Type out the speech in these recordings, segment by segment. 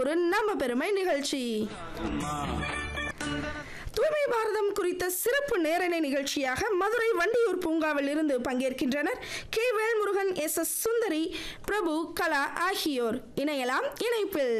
ஊரு நம்ம பெருமை நிகழ்ச்சி தூய்மை பாரதம் குறித்த சிறப்பு நேரலை நிகழ்ச்சியாக மதுரை வண்டியூர் பூங்காவில் இருந்து பங்கேற்கின்றனர் K Velmurugan S S Sundari Prabhu Kala ஆகியோர் இணையலாம் இணைப்பில்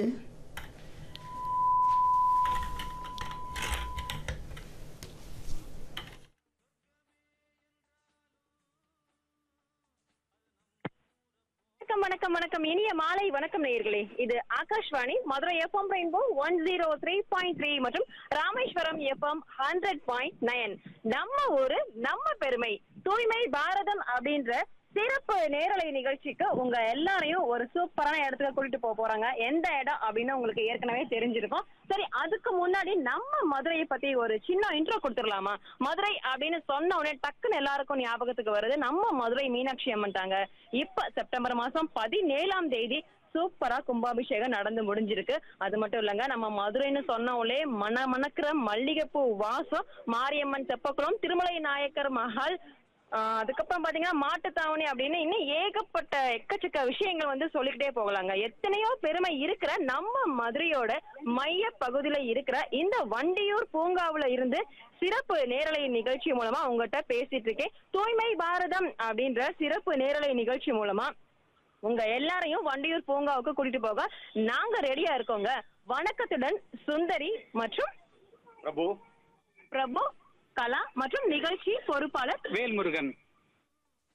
வணக்கம் வணக்கம் வணக்கம் இனிய மாலை வணக்கம் நேயர்களே இது Akashvani Madurai FM rainbow one zero three point three மற்றும் Rameswaram FM hundred point nine நம்ம ஊரு நம்ம பெருமை தூய்மை பாரதம் அப்படின்ற சிறப்பு நேரலை நிகழ்ச்சிக்கு உங்க எல்லாரையும் ஒரு சூப்பரான இடத்துக்கு கூட்டிட்டு போக போறாங்க எந்த இடம் அப்படின்னு உங்களுக்கு ஏற்கனவே தெரிஞ்சிருக்கும் சரி அதுக்கு முன்னாடி நம்ம மதுரையை பத்தி ஒரு சின்ன இன்ட்ரோ கொடுத்துடலாமா மதுரை அப்படின்னு சொன்ன உடனே டக்குன்னு எல்லாருக்கும் ஞாபகத்துக்கு வருது நம்ம மதுரை மீனாட்சி அம்மன் தாங்க இப்ப செப்டம்பர் மாசம் பதினேழாம் தேதி சூப்பரா கும்பாபிஷேகம் நடந்து முடிஞ்சிருக்கு அது மட்டும் இல்லங்க நம்ம மதுரைன்னு சொன்னோம்லே மன மணக்கிற மல்லிகைப்பூ வாசம் மாரியம்மன் தெப்பக்குளம் திருமலை நாயக்கர் மஹால் ஆஹ் அதுக்கப்புறம் பாத்தீங்கன்னா மாட்டுத்தாவணி அப்படின்னு இன்னும் ஏகப்பட்ட எக்கச்சக்க விஷயங்கள் வந்து சொல்லிக்கிட்டே போகலாங்க எத்தனையோ பெருமை இருக்கிற நம்ம மதுரையோட மைய பகுதியில இருக்கிற இந்த வண்டியூர் பூங்காவுல இருந்து சிறப்பு நேரலை நிகழ்ச்சி மூலமா உங்ககிட்ட பேசிட்டு இருக்கேன் தூய்மை பாரதம் அப்படின்ற சிறப்பு நேரலை நிகழ்ச்சி மூலமா உங்க எல்லாரையும் வண்டியூர் பூங்காவுக்கு கூட்டிட்டு போக நாங்க ரெடியா இருக்கோங்க வணக்கத்துடன் சுந்தரி மற்றும் பிரபு பிரபு கலா மற்றும் நிகழ்ச்சி பொறுப்பாளர் வேல்முருகன்